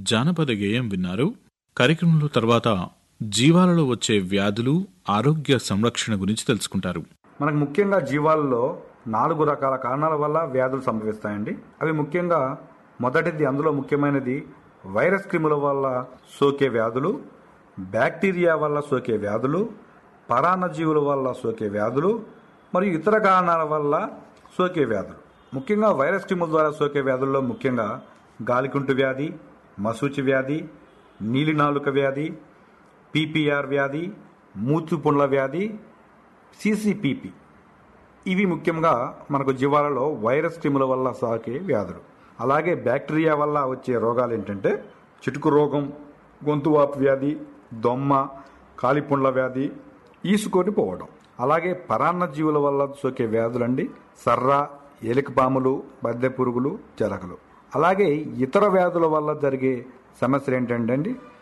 జానపద గేయం విన్నారు కార్యక్రమంలో తర్వాత జీవాలలో వచ్చే వ్యాధులు ఆరోగ్య సంరక్షణ గురించి తెలుసుకుంటారు మనకు ముఖ్యంగా జీవాల్లో నాలుగు రకాల కారణాల వల్ల వ్యాధులు సంభవిస్తాయండి అవి ముఖ్యంగా మొదటిది అందులో ముఖ్యమైనది వైరస్ క్రిముల వల్ల సోకే వ్యాధులు బ్యాక్టీరియా వల్ల సోకే వ్యాధులు పరాన్నజీవుల వల్ల సోకే వ్యాధులు మరియు ఇతర కారణాల వల్ల సోకే వ్యాధులు ముఖ్యంగా వైరస్ క్రిముల ద్వారా సోకే వ్యాధుల్లో ముఖ్యంగా గాలికుంటు వ్యాధి మసూచి వ్యాధి నీలినాలుక వ్యాధి పీపీఆర్ వ్యాధి మూతిపుండ్ల వ్యాధి సిసిపిపి ఇవి ముఖ్యంగా మనకు జీవాలలో వైరస్ క్రిముల వల్ల సాకే వ్యాధులు అలాగే బ్యాక్టీరియా వల్ల వచ్చే రోగాలు ఏంటంటే చిటుకు రోగం గొంతువాపు వ్యాధి దొమ్మ కాలిపుండ్ల వ్యాధి ఈసుకొని పోవడం అలాగే పరాన్న జీవుల వల్ల సోకే వ్యాధులండి సర్ర ఎలికపాములు బద్దె పురుగులు జలకలు అలాగే ఇతర వ్యాధుల వల్ల జరిగే సమస్యలు ఏంటంటే అండి